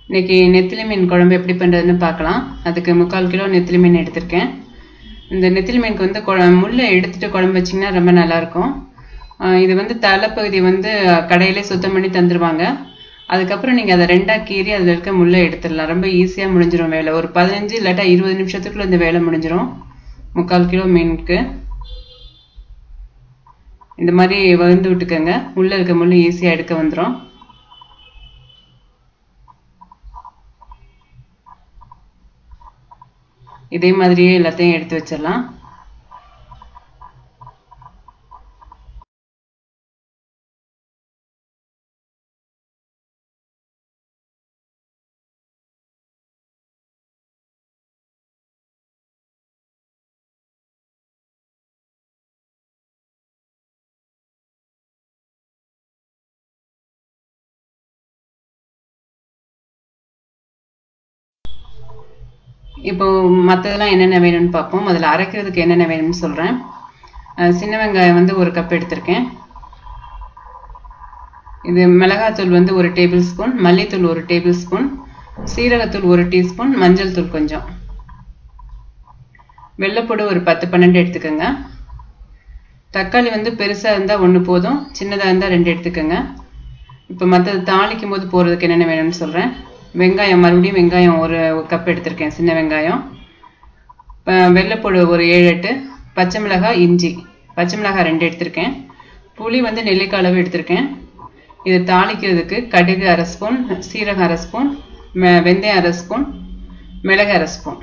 இன்னைக்கு நெத்திலி மீன் குழம்பு எப்படி பண்ணுறதுன்னு பார்க்கலாம் அதுக்கு முக்கால் கிலோ நெத்திலி மீன் எடுத்திருக்கேன் இந்த நெத்திலி மீனுக்கு வந்து குழ முள்ளை எடுத்துட்டு குழம்பு வச்சிங்கன்னா ரொம்ப நல்லாயிருக்கும் இது வந்து தலைப்பகுதி வந்து கடையிலே சுத்தம் பண்ணி தந்துடுவாங்க அதுக்கப்புறம் நீங்கள் அதை ரெண்டாக கீறி அதில் இருக்க முள்ளை எடுத்துடலாம் ரொம்ப ஈஸியாக முடிஞ்சிடும் வேலை ஒரு பதினஞ்சு இல்லாட்டா இருபது நிமிஷத்துக்குள்ள இந்த வேலை முடிஞ்சிடும் முக்கால் கிலோ மீனுக்கு இந்த மாதிரி வகுந்து விட்டுக்கோங்க உள்ளே இருக்க முள் ஈஸியாக எடுக்க வந்துடும் இதே மாதிரியே எல்லாத்தையும் எடுத்து வச்சிடலாம் இப்போ மற்றதெல்லாம் என்னென்ன வேணும்னு பார்ப்போம் அதில் அரைக்கிறதுக்கு என்னென்ன வேணும்னு சொல்கிறேன் சின்ன வெங்காயம் வந்து ஒரு கப் எடுத்திருக்கேன் இது மிளகாத்தூள் வந்து ஒரு டேபிள் ஸ்பூன் மல்லித்தூள் ஒரு டேபிள் ஸ்பூன் சீரகத்தூள் ஒரு டீஸ்பூன் மஞ்சள் தூள் கொஞ்சம் வெள்ளைப்பொடி ஒரு பத்து பன்னெண்டு எடுத்துக்கோங்க தக்காளி வந்து பெருசாக இருந்தால் ஒன்று போதும் சின்னதாக இருந்தால் ரெண்டு எடுத்துக்கோங்க இப்போ மற்றது தாளிக்கும் போது போகிறதுக்கு என்னென்ன வேணும்னு சொல்கிறேன் வெங்காயம் மறுபடியும் வெங்காயம் ஒரு கப் எடுத்திருக்கேன் சின்ன வெங்காயம் வெள்ளைப்பொடி ஒரு ஏழு எட்டு பச்சை மிளகாய் இஞ்சி பச்சை மிளகாய் ரெண்டு எடுத்திருக்கேன் புளி வந்து நெல்லிக்காய் அளவு எடுத்திருக்கேன் இது தாளிக்கிறதுக்கு கடுகு அரை ஸ்பூன் சீரகம் அரை ஸ்பூன் வெந்தயம் அரை ஸ்பூன் மிளகு அரை ஸ்பூன்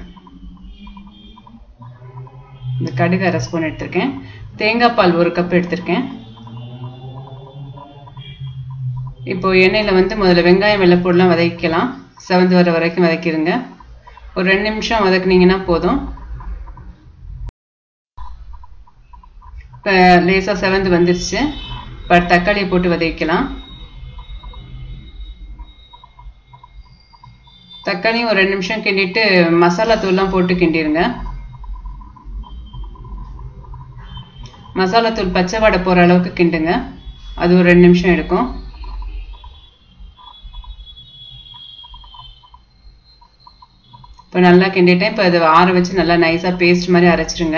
இந்த கடுகு அரை ஸ்பூன் எடுத்திருக்கேன் தேங்காய் பால் ஒரு கப் எடுத்திருக்கேன் இப்போ எண்ணெயில் வந்து முதல்ல வெங்காயம் வெள்ளைப்பூடெலாம் வதக்கிக்கலாம் செவந்து வர வரைக்கும் வதக்கிடுங்க ஒரு ரெண்டு நிமிஷம் வதக்குனீங்கன்னா போதும் இப்போ லேசாக செவந்து வந்துருச்சு இப்போ தக்காளியை போட்டு வதக்கலாம் தக்காளியும் ஒரு ரெண்டு நிமிஷம் கிண்டிட்டு மசாலா தூள்லாம் போட்டு கிண்டிடுங்க மசாலா தூள் பச்சை வடை போகிற அளவுக்கு கிண்டுங்க அது ஒரு ரெண்டு நிமிஷம் எடுக்கும் இப்போ நல்லா கிண்டிட்டேன் இப்போ அதை ஆற வச்சு நல்லா நைஸாக பேஸ்ட் மாதிரி அரைச்சிருங்க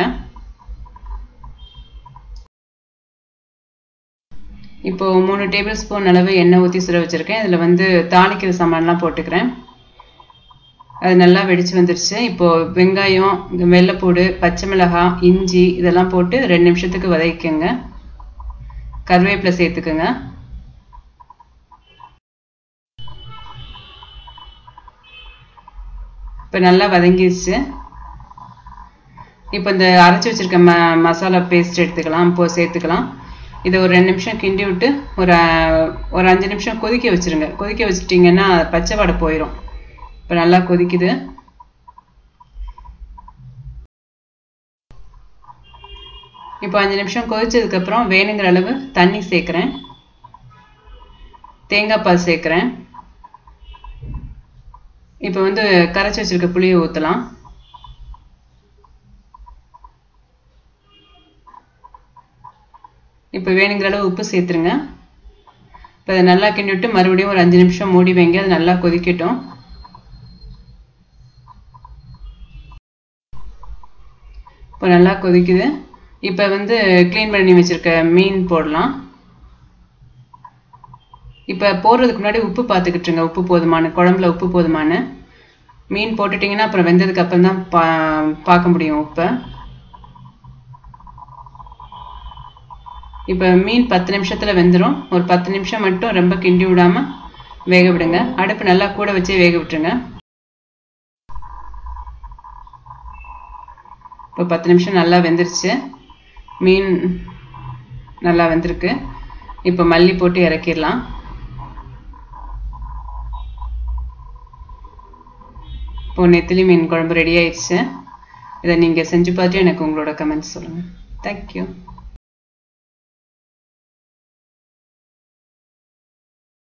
இப்போ மூணு டேபிள் ஸ்பூன் அளவு எண்ணெய் ஊற்றி சுட வச்சுருக்கேன் இதில் வந்து தாளிக்கிற சாமான்லாம் போட்டுக்கிறேன் அது நல்லா வெடிச்சு வந்துருச்சு இப்போது வெங்காயம் வெள்ளைப்பூடு பச்சை மிளகாய் இஞ்சி இதெல்லாம் போட்டு ரெண்டு நிமிஷத்துக்கு வதக்கிக்கோங்க கருவேப்பிலை சேர்த்துக்கோங்க இப்போ நல்லா வதங்கிடுச்சு இப்போ இந்த அரைச்சி வச்சுருக்க ம மசாலா பேஸ்ட் எடுத்துக்கலாம் இப்போ சேர்த்துக்கலாம் இதை ஒரு ரெண்டு நிமிஷம் கிண்டி விட்டு ஒரு ஒரு அஞ்சு நிமிஷம் கொதிக்க வச்சுருங்க கொதிக்க வச்சுட்டிங்கன்னா பச்சை வடை போயிடும் இப்போ நல்லா கொதிக்குது இப்போ அஞ்சு நிமிஷம் கொதிச்சதுக்கப்புறம் வேணுங்கிற அளவு தண்ணி சேர்க்குறேன் தேங்காய் பால் சேர்க்குறேன் இப்போ வந்து கரைச்சி வச்சிருக்க புளியை ஊற்றலாம் இப்போ வேணுங்கிற அளவு உப்பு சேர்த்துருங்க இப்போ அதை நல்லா கிண்டி விட்டு மறுபடியும் ஒரு அஞ்சு நிமிஷம் மூடி வைங்க அது நல்லா கொதிக்கட்டும் இப்போ நல்லா கொதிக்குது இப்போ வந்து க்ளீன் பண்ணி வச்சுருக்க மீன் போடலாம் இப்போ போடுறதுக்கு முன்னாடி உப்பு பார்த்துக்கிட்டுருங்க உப்பு போதுமான குழம்புல உப்பு போதுமான மீன் போட்டுட்டிங்கன்னா அப்புறம் வெந்ததுக்கு அப்புறம் தான் பா பார்க்க முடியும் உப்பை இப்போ மீன் பத்து நிமிஷத்தில் வெந்துடும் ஒரு பத்து நிமிஷம் மட்டும் ரொம்ப கிண்டி விடாமல் வேக விடுங்க அடுப்பு நல்லா கூட வச்சே வேக விட்டுருங்க இப்போ பத்து நிமிஷம் நல்லா வெந்துருச்சு மீன் நல்லா வெந்திருக்கு இப்போ மல்லி போட்டு இறக்கிடலாம் இப்போ நெத்திலி மீன் குழம்பு ரெடி ஆயிடுச்சு இதை நீங்கள் செஞ்சு பார்த்துட்டு எனக்கு உங்களோட கமெண்ட்ஸ் சொல்லுங்கள் தேங்க்யூ